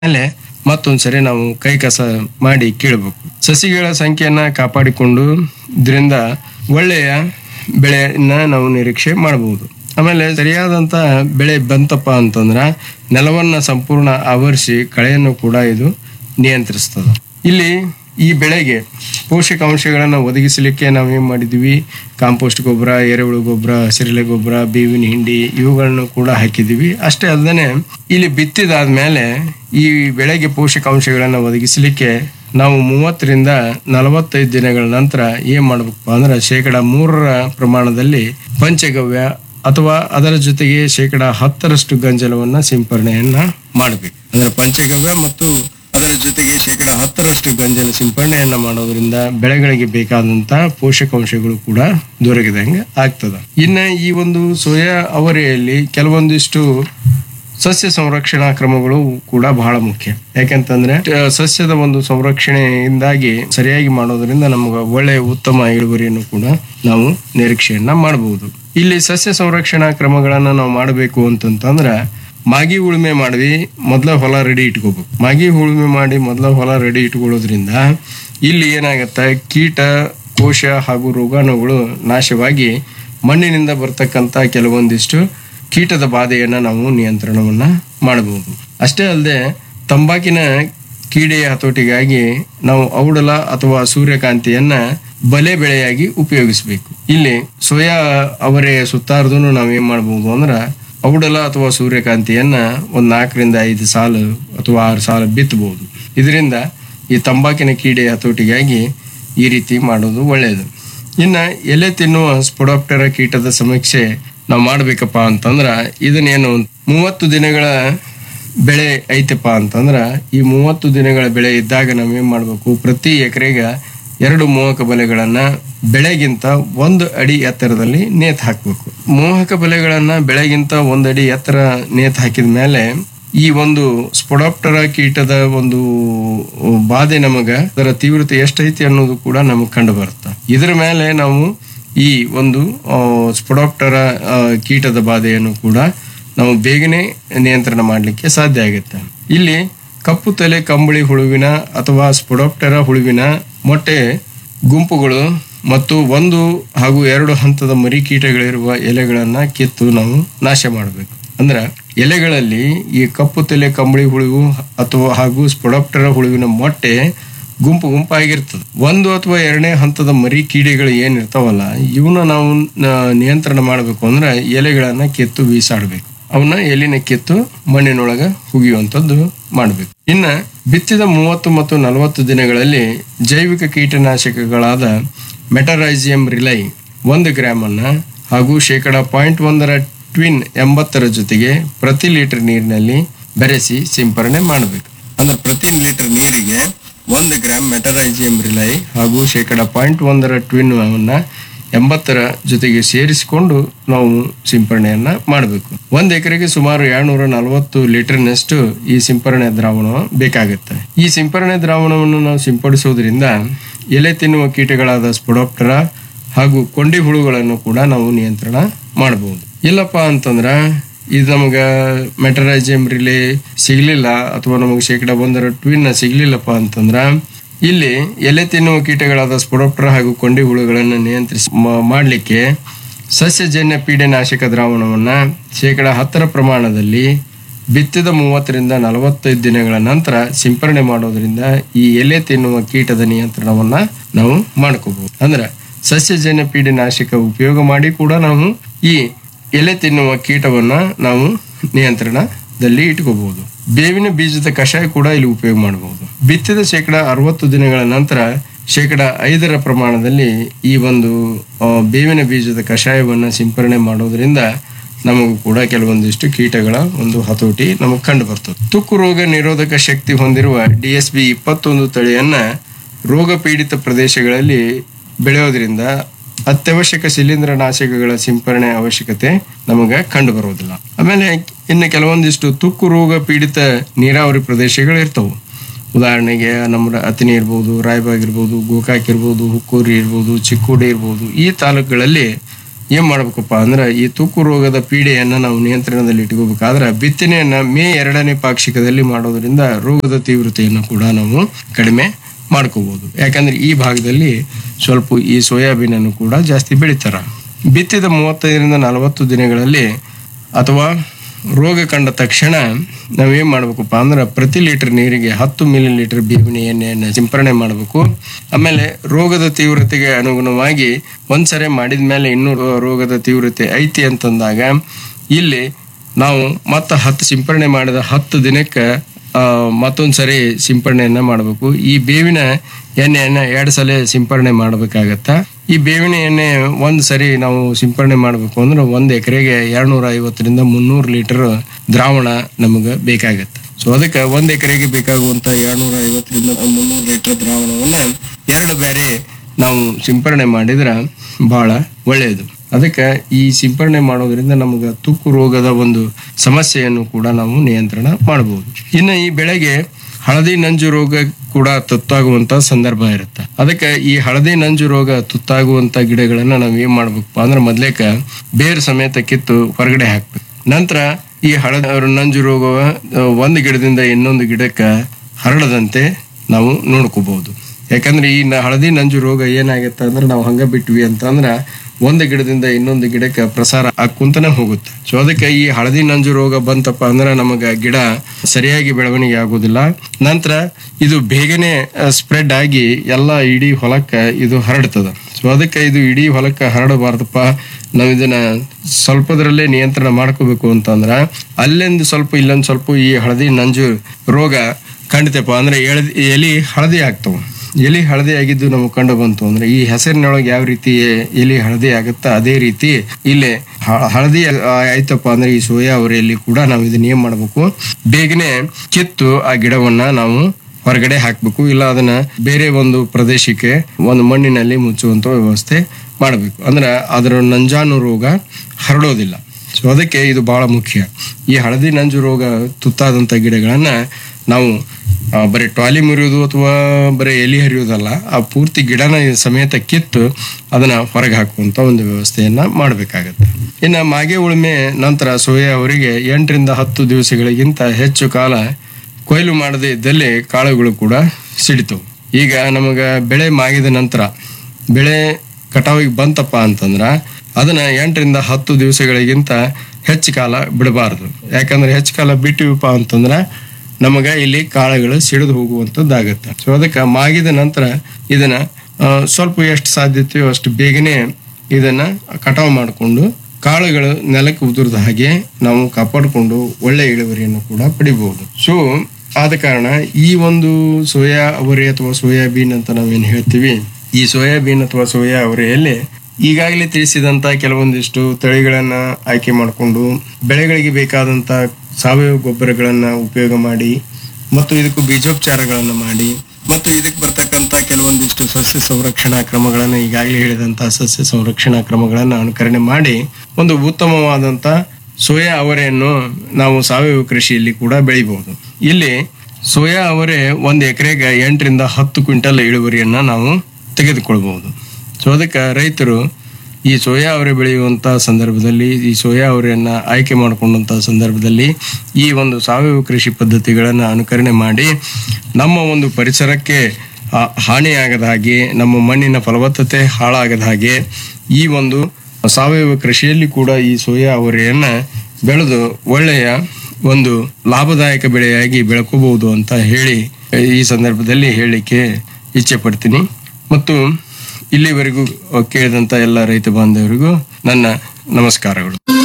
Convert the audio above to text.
ಮೇಲೆ ಮತ್ತೊಂದ್ಸರಿ ನಾವು ಕೈ ಕಸ ಮಾಡಿ ಕೀಳಬೇಕು ಸಸಿಗಳ ಸಂಖ್ಯೆಯನ್ನ ಕಾಪಾಡಿಕೊಂಡು ಇದರಿಂದ ಒಳ್ಳೆಯ ಬೆಳೆಯನ್ನ ನಾವು ನಿರೀಕ್ಷೆ ಮಾಡಬಹುದು ಆಮೇಲೆ ಸರಿಯಾದಂತ ಬೆಳೆ ಬಂತಪ್ಪ ಅಂತಂದ್ರ ನೆಲವನ್ನ ಸಂಪೂರ್ಣ ಆವರಿಸಿ ಕಳೆಯನ್ನು ಕೂಡ ಇದು ನಿಯಂತ್ರಿಸ್ತದೆ ಇಲ್ಲಿ ಈ ಬೆಳೆಗೆ ಪೋಷಕಾಂಶಗಳನ್ನು ಒದಗಿಸಲಿಕ್ಕೆ ನಾವು ಏನ್ ಮಾಡಿದ್ವಿ ಕಾಂಪೋಸ್ಟ್ ಗೊಬ್ಬರ ಎರೆಹುಳು ಗೊಬ್ಬರ ಹಸಿರೆಲೆ ಗೊಬ್ಬರ ಬೇವಿನ ಹಿಂಡಿ ಇವುಗಳನ್ನು ಕೂಡ ಹಾಕಿದ್ವಿ ಅಷ್ಟೇ ಅಲ್ಲದೆ ಇಲ್ಲಿ ಬಿತ್ತಿದಾದ್ಮೇಲೆ ಈ ಬೆಳೆಗೆ ಪೋಷಕಾಂಶಗಳನ್ನು ಒದಗಿಸಲಿಕ್ಕೆ ನಾವು ಮೂವತ್ತರಿಂದ ನಲವತ್ತೈದು ದಿನಗಳ ನಂತರ ಏನ್ ಮಾಡ್ಬೇಕಪ್ಪ ಅಂದ್ರೆ ಶೇಕಡ ಮೂರರ ಪ್ರಮಾಣದಲ್ಲಿ ಪಂಚಗವ್ಯ ಅಥವಾ ಅದರ ಜೊತೆಗೆ ಶೇಕಡ ಹತ್ತರಷ್ಟು ಗಂಜಲವನ್ನ ಸಿಂಪರಣೆಯನ್ನ ಮಾಡಬೇಕು ಅಂದ್ರೆ ಪಂಚಗವ್ಯ ಮತ್ತು ಅದರ ಜೊತೆಗೆ ಶೇಕಡ ಹತ್ತರಷ್ಟು ಗಂಜಲ ಸಿಂಪರಣೆಯನ್ನ ಮಾಡೋದ್ರಿಂದ ಬೆಳೆಗಳಿಗೆ ಬೇಕಾದಂತ ಪೋಷಕಾಂಶಗಳು ಕೂಡ ದೊರಕಿದಂಗೆ ಆಗ್ತದ ಇನ್ನ ಈ ಒಂದು ಸೋಯಾ ಅವರೆಯಲ್ಲಿ ಕೆಲವೊಂದಿಷ್ಟು ಸಸ್ಯ ಸಂರಕ್ಷಣಾ ಕ್ರಮಗಳು ಕೂಡ ಬಹಳ ಮುಖ್ಯ ಯಾಕೆಂತಂದ್ರೆ ಆ, ಸಸ್ಯದ ಒಂದು ಸಂರಕ್ಷಣೆಯಿಂದಾಗಿ ಸರಿಯಾಗಿ ಮಾಡೋದ್ರಿಂದ ನಮಗೆ ಒಳ್ಳೆಯ ಉತ್ತಮ ಇಳುವರಿಯನ್ನು ಕೂಡ ನಾವು ನಿರೀಕ್ಷೆಯನ್ನ ಮಾಡಬಹುದು ಇಲ್ಲಿ ಸಸ್ಯ ಸಂರಕ್ಷಣಾ ಕ್ರಮಗಳನ್ನ ನಾವು ಮಾಡಬೇಕು ಅಂತಂತಂದ್ರ ಮಾಗಿ ಉಳುಮೆ ಮಾಡಿ ಮೊದಲ ಹೊಲ ರೆಡಿ ಇಟ್ಕೋಬೇಕು ಮಾಗಿ ಉಳುಮೆ ಮಾಡಿ ಮೊದಲ ಹೊಲ ರೆಡಿ ಇಟ್ಕೊಳ್ಳೋದ್ರಿಂದ ಇಲ್ಲಿ ಏನಾಗತ್ತೆ ಕೀಟ ಕೋಶ ಹಾಗೂ ರೋಗಾಣುಗಳು ನಾಶವಾಗಿ ಮಣ್ಣಿನಿಂದ ಬರ್ತಕ್ಕಂಥ ಕೆಲವೊಂದಿಷ್ಟು ಕೀಟದ ಬಾಧೆಯನ್ನ ನಾವು ನಿಯಂತ್ರಣವನ್ನ ಮಾಡಬಹುದು ಅಷ್ಟೇ ಅಲ್ಲದೆ ತಂಬಾಕಿನ ಕೀಡೆಯ ಹತೋಟಿಗಾಗಿ ನಾವು ಔಡಲ ಅಥವಾ ಸೂರ್ಯಕಾಂತಿಯನ್ನ ಬಲೆ ಬೆಳೆಯಾಗಿ ಉಪಯೋಗಿಸಬೇಕು ಇಲ್ಲಿ ಸೋಯಾ ಅವರೆಯ ಸುತ್ತಾರದನ್ನು ನಾವು ಏನ್ ಮಾಡಬಹುದು ಅಂದ್ರ ಔಡಲ ಅಥವಾ ಸೂರ್ಯಕಾಂತಿಯನ್ನ ಒಂದ್ ನಾಲ್ಕರಿಂದ ಐದು ಸಾಲು ಅಥವಾ ಆರು ಸಾಲು ಬಿತ್ತಬಹುದು ಇದರಿಂದ ಈ ತಂಬಾಕಿನ ಕೀಡೆಯ ಹತೋಟಿಗಾಗಿ ಈ ರೀತಿ ಮಾಡೋದು ಒಳ್ಳೆಯದು ಇನ್ನ ಎಲೆ ತಿನ್ನುವ ಸ್ಪೊಡಾಪ್ಟರ ಕೀಟದ ಸಮೀಕ್ಷೆ ನಾವು ಮಾಡ್ಬೇಕಪ್ಪ ಅಂತಂದ್ರ ಇದನ್ನೇನು ಮೂವತ್ತು ದಿನಗಳ ಬೆಳೆ ಐತಪ್ಪ ಅಂತಂದ್ರ ಈ ಮೂವತ್ತು ದಿನಗಳ ಬೆಳೆ ಇದ್ದಾಗ ನಾವ್ ಏನ್ ಮಾಡ್ಬೇಕು ಪ್ರತಿ ಎಕರೆಗೆ ಎರಡು ಮೋಹಕ ಬಲೆಗಳನ್ನ ಬೆಳೆಗಿಂತ ಒಂದು ಅಡಿ ಎತ್ತರದಲ್ಲಿ ನೇತ್ ಹಾಕ್ಬೇಕು ಮೋಹಕ ಬಲೆಗಳನ್ನ ಬೆಳೆಗಿಂತ ಒಂದು ಅಡಿ ಎತ್ತರ ನೇತ್ ಹಾಕಿದ ಮೇಲೆ ಈ ಒಂದು ಸ್ಪೊಡಾಪ್ಟರ ಕೀಟದ ಒಂದು ಬಾಧೆ ನಮಗ ಅದರ ತೀವ್ರತೆ ಎಷ್ಟೈತಿ ಅನ್ನೋದು ಕೂಡ ನಮಗ್ ಕಂಡು ಬರುತ್ತೆ ಇದ್ರ ಮೇಲೆ ನಾವು ಈ ಒಂದು ಆ, ಸ್ಪೊಡಾಪ್ಟರ ಆ, ಕೀಟದ ಬಾಧೆಯನ್ನು ಕೂಡ ನಾವು ಬೇಗನೆ ನಿಯಂತ್ರಣ ಮಾಡಲಿಕ್ಕೆ ಸಾಧ್ಯ ಆಗುತ್ತೆ ಇಲ್ಲಿ ಕಪ್ಪು ತಲೆ ಕಂಬಳಿ ಹುಳುವಿನ ಅಥವಾ ಸ್ಪೊಡಾಪ್ಟರ ಹುಳುವಿನ ಮೊಟ್ಟೆ ಗುಂಪುಗಳು ಮತ್ತು ಒಂದು ಹಾಗೂ ಎರಡು ಹಂತದ ಮರಿ ಕೀಟಗಳಿರುವ ಎಲೆಗಳನ್ನ ಕಿತ್ತು ನಾವು ನಾಶ ಮಾಡಬೇಕು ಅಂದ್ರ ಎಲೆಗಳಲ್ಲಿ ಈ ಕಪ್ಪು ತಲೆ ಕಂಬಳಿ ಹುಳುವು ಅಥವಾ ಹಾಗೂ ಸ್ಪೊಡಾಪ್ಟರ ಹುಳುವಿನ ಮೊಟ್ಟೆ ಗುಂಪು ಗುಂಪಾಗಿರ್ತದೆ ಒಂದು ಅಥವಾ ಎರಡನೇ ಹಂತದ ಮರಿ ಕೀಡೆಗಳು ಏನಿರ್ತಾವಲ್ಲ ಇವನ್ನ ನಾವು ನ- ನಿಯಂತ್ರಣ ಮಾಡಬೇಕು ಅಂದ್ರೆ ಎಲೆಗಳನ್ನ ಕಿತ್ತು ಬೀಸಾಡಬೇಕು ಅವನ್ನ ಎಲಿನ ಕಿತ್ತು ಮಣ್ಣಿನೊಳಗ ಹುಗಿಯುವಂತದ್ದು ಮಾಡಬೇಕು ಇನ್ನ ಬಿತ್ತಿದ ಮೂವತ್ತು ಮತ್ತು ನಲವತ್ತು ದಿನಗಳಲ್ಲಿ ಜೈವಿಕ ಕೀಟನಾಶಕಗಳಾದ ಮೆಟರೈಸಿಯಂ ರಿಲೈ ಒಂದು ಗ್ರಾಮ್ ಅನ್ನ ಹಾಗೂ ಶೇಕಡ ಪಾಯಿಂಟ್ ಒಂದರ ಟ್ವಿನ್ ಎಂಬತ್ತರ ಜೊತೆಗೆ ಪ್ರತಿ ಲೀಟರ್ ನೀರಿನಲ್ಲಿ ಬೆರೆಸಿ ಸಿಂಪರಣೆ ಮಾಡಬೇಕು ಅಂದ್ರೆ ಪ್ರತಿ ಲೀಟರ್ ನೀರಿಗೆ ಒಂದು ಗ್ರಾಮ್ ಮೆಟರೈಸಿಯಂ ರಿಲೈ ಹಾಗೂ ಶೇಕಡ ಪಾಯಿಂಟ್ ಒಂದರ ಟ್ವಿನ್ ಅನ್ನ ಎಂಬತ್ತರ ಜೊತೆಗೆ ಸೇರಿಸಿಕೊಂಡು ನಾವು ಸಿಂಪರಣೆಯನ್ನ ಮಾಡಬೇಕು ಒಂದ್ ಎಕರೆಗೆ ಸುಮಾರು ಎರಡ್ನೂರ ನಲವತ್ತು ಲೀಟರ್ನಷ್ಟು ಈ ಸಿಂಪರಣೆ ದ್ರಾವಣ ಬೇಕಾಗುತ್ತೆ ಈ ಸಿಂಪರಣೆ ದ್ರಾವಣವನ್ನು ನಾವು ಸಿಂಪಡಿಸುವುದರಿಂದ ಎಲೆ ತಿನ್ನುವ ಕೀಟಗಳಾದ ಸ್ಪೊಡೋಪ್ಟರ ಹಾಗೂ ಕೊಂಡಿ ಹುಳುಗಳನ್ನು ಕೂಡ ನಾವು ನಿಯಂತ್ರಣ ಮಾಡಬಹುದು ಇಲ್ಲಪ್ಪ ಅಂತಂದ್ರ ಇದು ನಮಗ ಮೆಟರೈಜಿಯಂ ರಿಲೇ ಸಿಗ್ಲಿಲ್ಲ ಅಥವಾ ನಮಗೆ ಶೇಕಡ ಒಂದರ ಟ್ವಿನ್ ಸಿಗ್ಲಿಲ್ಲಪ್ಪ ಅಂತಂದ್ರ ಇಲ್ಲಿ ಎಲೆ ತಿನ್ನುವ ಕೀಟಗಳಾದ ಸ್ಪೊಡೋಪ್ಟರ್ ಹಾಗೂ ಕೊಂಡಿ ಹುಳುಗಳನ್ನು ನಿಯಂತ್ರಿಸಿ ಮ- ಮಾಡ್ಲಿಕ್ಕೆ ಸಸ್ಯಜನ್ಯ ಪೀಡೆನಾಶಕ ದ್ರಾವಣವನ್ನ ಶೇಕಡ ಹತ್ತರ ಪ್ರಮಾಣದಲ್ಲಿ ಬಿತ್ತಿದ ಮೂವತ್ತರಿಂದ ನಲವತ್ತೈದು ದಿನಗಳ ನಂತರ ಸಿಂಪರಣೆ ಮಾಡೋದ್ರಿಂದ ಈ ಎಲೆ ತಿನ್ನುವ ಕೀಟದ ನಿಯಂತ್ರಣವನ್ನ ನಾವು ಮಾಡ್ಕೋಬಹುದು ಅಂದ್ರೆ ಸಸ್ಯಜನ್ಯ ಪೀಡೆನಾಶಕ ಉಪಯೋಗ ಮಾಡಿ ಕೂಡ ನಾವು ಈ ಎಲೆ ತಿನ್ನುವ ಕೀಟವನ್ನ ನಾವು ನಿಯಂತ್ರಣದಲ್ಲಿ ಇಟ್ಕೋಬಹುದು ಬೇವಿನ ಬೀಜದ ಕಷಾಯ ಕೂಡ ಇಲ್ಲಿ ಉಪಯೋಗ ಮಾಡಬಹುದು ಬಿತ್ತಿದ ಶೇಕಡ ಅರವತ್ತು ದಿನಗಳ ನಂತರ ಶೇಕಡ ಐದರ ಪ್ರಮಾಣದಲ್ಲಿ ಈ ಒಂದು ಆ, ಬೇವಿನ ಬೀಜದ ಕಷಾಯವನ್ನ ಸಿಂಪರಣೆ ಮಾಡೋದ್ರಿಂದ ನಮಗೂ ಕೂಡ ಕೆಲವೊಂದಿಷ್ಟು ಕೀಟಗಳ ಒಂದು ಹತೋಟಿ ನಮಗೆ ಕಂಡು ಬರ್ತದೆ ತುಕ್ಕು ರೋಗ ನಿರೋಧಕ ಶಕ್ತಿ ಹೊಂದಿರುವ ಡಿ ಎಸ್ ಬಿ ಇಪ್ಪತ್ತೊಂದು ತಳಿಯನ್ನ ರೋಗ ಪೀಡಿತ ಪ್ರದೇಶಗಳಲ್ಲಿ ಬೆಳೆಯೋದ್ರಿಂದ ಅತ್ಯವಶ್ಯಕ ಶಿಲೀಂಧ್ರ ನಾಶಕಗಳ ಸಿಂಪರಣೆ ಅವಶ್ಯಕತೆ ನಮಗೆ ಕಂಡು ಬರುವುದಿಲ್ಲ ಆಮೇಲೆ ಇನ್ನು ಕೆಲವೊಂದಿಷ್ಟು ತುಕ್ಕು ರೋಗ ಪೀಡಿತ ನೀರಾವರಿ ಪ್ರದೇಶಗಳು ಇರ್ತವು ಉದಾಹರಣೆಗೆ ನಮ್ಮ ಅತಿನಿ ಇರ್ಬೋದು ರಾಯಬಾಗ್ ಇರ್ಬೋದು ಗೋಕಾಕ್ ಇರ್ಬೋದು ಹುಕ್ಕೂರಿ ಇರ್ಬೋದು ಚಿಕ್ಕೋಡಿ ಇರ್ಬೋದು ಈ ತಾಲೂಕುಗಳಲ್ಲಿ ಏನ್ ಮಾಡ್ಬೇಕಪ್ಪ ಅಂದ್ರೆ ಈ ತುಕ್ಕು ರೋಗದ ಪೀಡೆಯನ್ನ ನಾವು ನಿಯಂತ್ರಣದಲ್ಲಿ ಇಟ್ಕೋಬೇಕಾದ್ರೆ ಬಿತ್ತನೆಯನ್ನ ಮೇ ಎರಡನೇ ಪಾಕ್ಷಿಕದಲ್ಲಿ ಮಾಡೋದ್ರಿಂದ ರೋಗದ ತೀವ್ರತೆಯನ್ನು ಕೂಡ ನಾವು ಕಡಿಮೆ ಮಾಡ್ಕೋಬಹುದು ಯಾಕಂದ್ರೆ ಈ ಭಾಗದಲ್ಲಿ ಸ್ವಲ್ಪ ಈ ಸೋಯಾಬೀನ್ ಅನ್ನು ಕೂಡ ಜಾಸ್ತಿ ಬೆಳಿತಾರ ಬಿತ್ತಿದ ಮೂವತ್ತೈದರಿಂದ ನಲವತ್ತು ದಿನಗಳಲ್ಲಿ ಅಥವಾ ರೋಗ ಕಂಡ ತಕ್ಷಣ ನಾವೇನ್ ಮಾಡ್ಬೇಕಪ್ಪ ಅಂದ್ರೆ ಪ್ರತಿ ಲೀಟರ್ ನೀರಿಗೆ ಹತ್ತು ಮಿಲಿ ಲೀಟರ್ ಬೇವಿನ ಎಣ್ಣೆಯನ್ನು ಸಿಂಪರಣೆ ಮಾಡಬೇಕು ಆಮೇಲೆ ರೋಗದ ತೀವ್ರತೆಗೆ ಅನುಗುಣವಾಗಿ ಒಂದ್ಸರಿ ಮಾಡಿದ ಮೇಲೆ ಇನ್ನೂ ರೋ- ರೋಗದ ತೀವ್ರತೆ ಐತಿ ಅಂತಂದಾಗ ಇಲ್ಲಿ ನಾವು ಮತ್ತೆ ಹತ್ತು ಸಿಂಪರಣೆ ಮಾಡಿದ ಹತ್ತು ದಿನಕ್ಕೆ ಆ, ಮತ್ತೊಂದ್ ಸರಿ ಸಿಂಪರಣೆಯನ್ನ ಮಾಡಬೇಕು ಈ ಬೇವಿನ ಎಣ್ಣೆಯನ್ನ ಎರಡು ಸಲ ಸಿಂಪರಣೆ ಮಾಡಬೇಕಾಗತ್ತ ಈ ಬೇವಿನ ಎಣ್ಣೆ ಒಂದ್ ಸರಿ ನಾವು ಸಿಂಪರಣೆ ಮಾಡಬೇಕು ಅಂದ್ರೆ ಒಂದ್ ಎಕರೆಗೆ ಎರಡ್ನೂರ ಐವತ್ತರಿಂದ ಮುನ್ನೂರು ಲೀಟರ್ ದ್ರಾವಣ ನಮಗೆ ಬೇಕಾಗತ್ತೆ ಸೊ ಅದಕ್ಕೆ ಒಂದ್ ಎಕರೆಗೆ ಬೇಕಾಗುವಂತ ಎರಡ್ನೂರ ಐವತ್ತರಿಂದ ಮುನ್ನೂರು ಲೀಟರ್ ದ್ರಾವಣವನ್ನ ಎರಡು ಬೇರೆ ನಾವು ಸಿಂಪರಣೆ ಮಾಡಿದ್ರೆ ಬಹಳ ಒಳ್ಳೆಯದು ಅದಕ್ಕೆ ಈ ಸಿಂಪರಣೆ ಮಾಡೋದ್ರಿಂದ ನಮಗೆ ತುಕ್ಕು ರೋಗದ ಒಂದು ಸಮಸ್ಯೆಯನ್ನು ಕೂಡ ನಾವು ನಿಯಂತ್ರಣ ಮಾಡಬಹುದು ಇನ್ನು ಈ ಬೆಳೆಗೆ ಹಳದಿ ನಂಜು ರೋಗ ಕೂಡ ತುತ್ತಾಗುವಂತ ಸಂದರ್ಭ ಇರುತ್ತೆ ಅದಕ್ಕೆ ಈ ಹಳದಿ ನಂಜು ರೋಗ ತುತ್ತಾಗುವಂತ ಗಿಡಗಳನ್ನ ನಾವ್ ಏನ್ ಮಾಡ್ಬೇಕಪ್ಪ ಅಂದ್ರೆ ಮೊದ್ಲೇಕ ಬೇರ್ ಸಮೇತ ಕಿತ್ತು ಹೊರಗಡೆ ಹಾಕ್ಬೇಕು ನಂತರ ಈ ಹಳದ ನಂಜು ರೋಗ ಆ, ಒಂದು ಗಿಡದಿಂದ ಇನ್ನೊಂದು ಗಿಡಕ್ಕೆ ಹರಡದಂತೆ ನಾವು ನೋಡ್ಕೋಬಹುದು ಯಾಕಂದ್ರೆ ಈ ನ- ಹಳದಿ ನಂಜು ರೋಗ ಏನಾಗುತ್ತೆ ಅಂದ್ರೆ ನಾವು ಹಂಗ ಬಿಟ್ವಿ ಅಂತಂದ್ರ ಒಂದು ಗಿಡದಿಂದ ಇನ್ನೊಂದು ಗಿಡಕ್ಕೆ ಪ್ರಸಾರ ಆಕ್ಕುಂತಾನೆ ಹೋಗುತ್ತೆ ಸೊ ಅದಕ್ಕೆ ಈ ಹಳದಿ ನಂಜು ರೋಗ ಬಂತಪ್ಪ ಅಂದ್ರೆ ನಮಗ ಗಿಡ ಸರಿಯಾಗಿ ಬೆಳವಣಿಗೆ ಆಗೋದಿಲ್ಲ ನಂತರ ಇದು ಬೇಗನೆ ಸ್ಪ್ರೆಡ್ ಆಗಿ ಎಲ್ಲ ಇಡೀ ಹೊಲಕ್ಕೆ ಇದು ಹರಡ್ತದ ಸೊ ಅದಕ್ಕೆ ಇದು ಇಡೀ ಹೊಲಕ್ಕೆ ಹರಡಬಾರ್ದಪ್ಪ ನಾವು ಇದನ್ನ ಸ್ವಲ್ಪದ್ರಲ್ಲೇ ನಿಯಂತ್ರಣ ಮಾಡ್ಕೋಬೇಕು ಅಂತಂದ್ರ ಅಲ್ಲಿಂದ ಸ್ವಲ್ಪ ಇಲ್ಲೊಂದ್ ಸ್ವಲ್ಪ ಈ ಹಳದಿ ನಂಜು ರೋಗ ಖಂಡಿತಪ್ಪ ಅಂದ್ರೆ ಎಳ್- ಎಲಿ ಹಳದಿ ಆಗ್ತಾವ ಎಲಿ ಹಳದಿ ಆಗಿದ್ದು ನಮಗೆ ಕಂಡು ಬಂತು ಅಂದ್ರೆ ಈ ಹೆಸರಿನೊಳಗೆ ಯಾವ ರೀತಿ ಎಲಿ ಹಳದಿ ಆಗುತ್ತಾ ಅದೇ ರೀತಿ ಇಲ್ಲಿ ಹ- ಹಳದಿ ಆ- ಆಯ್ತಪ್ಪ ಅಂದ್ರೆ ಈ ಸೋಯಾ ಅವರೆಯಲ್ಲಿ ಕೂಡ ನಾವು ಇದನ್ನ ಏನ್ ಮಾಡ್ಬೇಕು ಬೇಗನೆ ಕಿತ್ತು ಆ ಗಿಡವನ್ನ ನಾವು ಹೊರಗಡೆ ಹಾಕ್ಬೇಕು ಇಲ್ಲ ಅದನ್ನ ಬೇರೆ ಒಂದು ಪ್ರದೇಶಕ್ಕೆ ಒಂದು ಮಣ್ಣಿನಲ್ಲಿ ಮುಚ್ಚುವಂತ ವ್ಯವಸ್ಥೆ ಮಾಡಬೇಕು ಅಂದ್ರೆ ಅದರ ನಂಜಾನು ರೋಗ ಹರಡೋದಿಲ್ಲ ಸೊ ಅದಕ್ಕೆ ಇದು ಬಹಳ ಮುಖ್ಯ ಈ ಹಳದಿ ನಂಜು ರೋಗ ತುತ್ತಾದಂತ ಗಿಡಗಳನ್ನ ನಾವು ಆ, ಬರೀ ಟ್ವಾಲಿ ಮುರಿಯೋದು ಅಥವಾ ಬರೀ ಎಲಿ ಹರಿಯೋದಲ್ಲ ಆ ಪೂರ್ತಿ ಗಿಡನ ಸಮೇತ ಕಿತ್ತು ಅದನ್ನ ಹೊರಗೆ ಹಾಕುವಂತ ಒಂದು ವ್ಯವಸ್ಥೆಯನ್ನ ಮಾಡಬೇಕಾಗತ್ತೆ ಇನ್ನ ಮಾಗೆ ಉಳುಮೆ ನಂತರ ಸೋಯಾ ಅವರಿಗೆ ಎಂಟರಿಂದ ಹತ್ತು ದಿವಸಗಳಿಗಿಂತ ಹೆಚ್ಚು ಕಾಲ ಕೊಯ್ಲು ಮಾಡದೇ ಇದ್ದಲ್ಲಿ ಕಾಳುಗಳು ಕೂಡ ಸಿಡಿತವು ಈಗ ನಮಗ ಬೆಳೆ ಮಾಗಿದ ನಂತರ ಬೆಳೆ ಕಟಾವಿಗೆ ಬಂತಪ್ಪ ಅಂತಂದ್ರ ಅದನ್ನ ಎಂಟರಿಂದ ಹತ್ತು ದಿವಸಗಳಿಗಿಂತ ಹೆಚ್ಚು ಕಾಲ ಬಿಡಬಾರದು ಯಾಕಂದ್ರೆ ಹೆಚ್ಚು ಕಾಲ ಬಿಟ್ಟಿವಪ್ಪ ಅಂತಂದ್ರ ನಮಗ ಇಲ್ಲಿ ಕಾಳುಗಳು ಸಿಡಿದು ಹೋಗುವಂತದ್ದಾಗತ್ತೆ ಸೊ ಅದಕ್ಕೆ ಮಾಗಿದ ನಂತರ ಇದನ್ನ ಆ, ಸ್ವಲ್ಪ ಎಷ್ಟು ಸಾಧ್ಯತೆಯೋ ಅಷ್ಟು ಬೇಗನೆ ಇದನ್ನ ಕಟಾವು ಮಾಡಿಕೊಂಡು ಕಾಳುಗಳು ನೆಲಕ್ಕೆ ಉದುರದ ಹಾಗೆ ನಾವು ಕಾಪಾಡಿಕೊಂಡು ಒಳ್ಳೆ ಇಳುವರಿಯನ್ನು ಕೂಡ ಪಡಿಬಹುದು ಸೊ ಆದ ಕಾರಣ ಈ ಒಂದು ಸೋಯಾ ಅವರೆ ಅಥವಾ ಸೋಯಾಬೀನ್ ಅಂತ ನಾವೇನ್ ಹೇಳ್ತೀವಿ ಈ ಸೋಯಾಬೀನ್ ಅಥವಾ ಸೋಯಾ ಅವರೆಯಲ್ಲಿ ಈಗಾಗಲೇ ತಿಳಿಸಿದಂತ ಕೆಲವೊಂದಿಷ್ಟು ತಳಿಗಳನ್ನ ಆಯ್ಕೆ ಮಾಡಿಕೊಂಡು ಬೆಳೆಗಳಿಗೆ ಬೇಕಾದಂತ ಸಾವಯವ ಗೊಬ್ಬರಗಳನ್ನ ಉಪಯೋಗ ಮಾಡಿ ಮತ್ತು ಇದಕ್ಕೂ ಬೀಜೋಪಚಾರಗಳನ್ನ ಮಾಡಿ ಮತ್ತು ಇದಕ್ಕೆ ಬರ್ತಕ್ಕಂತ ಕೆಲವೊಂದಿಷ್ಟು ಸಸ್ಯ ಸಂರಕ್ಷಣಾ ಕ್ರಮಗಳನ್ನ ಈಗಾಗಲೇ ಹೇಳಿದಂತ ಸಸ್ಯ ಸಂರಕ್ಷಣಾ ಕ್ರಮಗಳನ್ನ ಅನುಕರಣೆ ಮಾಡಿ ಒಂದು ಉತ್ತಮವಾದಂತ ಸೋಯಾ ಅವರೆಯನ್ನು ನಾವು ಸಾವಯವ ಕೃಷಿಯಲ್ಲಿ ಕೂಡ ಬೆಳಿಬಹುದು ಇಲ್ಲಿ ಸೋಯಾ ಅವರೆ ಒಂದು ಎಕರೆಗೆ ಎಂಟರಿಂದ ಹತ್ತು ಕ್ವಿಂಟಲ್ ಇಳುವರಿಯನ್ನ ನಾವು ತೆಗೆದುಕೊಳ್ಬಹುದು ಸೊ ಅದಕ್ಕೆ ರೈತರು ಈ ಸೋಯಾ ಅವರೆ ಬೆಳೆಯುವಂತ ಸಂದರ್ಭದಲ್ಲಿ ಈ ಸೋಯಾ ಅವರೆಯನ್ನ ಆಯ್ಕೆ ಮಾಡಿಕೊಂಡಂತ ಸಂದರ್ಭದಲ್ಲಿ ಈ ಒಂದು ಸಾವಯವ ಕೃಷಿ ಪದ್ಧತಿಗಳನ್ನ ಅನುಕರಣೆ ಮಾಡಿ ನಮ್ಮ ಒಂದು ಪರಿಸರಕ್ಕೆ ಆ, ಹಾನಿಯಾಗದ ಹಾಗೆ ನಮ್ಮ ಮಣ್ಣಿನ ಫಲವತ್ತತೆ ಹಾಳಾಗದ ಹಾಗೆ ಈ ಒಂದು ಸಾವಯವ ಕೃಷಿಯಲ್ಲಿ ಕೂಡ ಈ ಸೋಯಾ ಅವರೆಯನ್ನ ಬೆಳೆದು ಒಳ್ಳೆಯ ಒಂದು ಲಾಭದಾಯಕ ಬೆಳೆಯಾಗಿ ಬೆಳ್ಕೋಬಹುದು ಅಂತ ಹೇಳಿ ಈ ಸಂದರ್ಭದಲ್ಲಿ ಹೇಳಲಿಕ್ಕೆ ಇಚ್ಛೆ ಪಡ್ತೀನಿ ಮತ್ತು ಇಲ್ಲಿವರೆಗೂ ಕೇಳಿದಂತ ಎಲ್ಲ ರೈತ ಬಾಂಧವರಿಗೂ ನನ್ನ ನಮಸ್ಕಾರಗಳು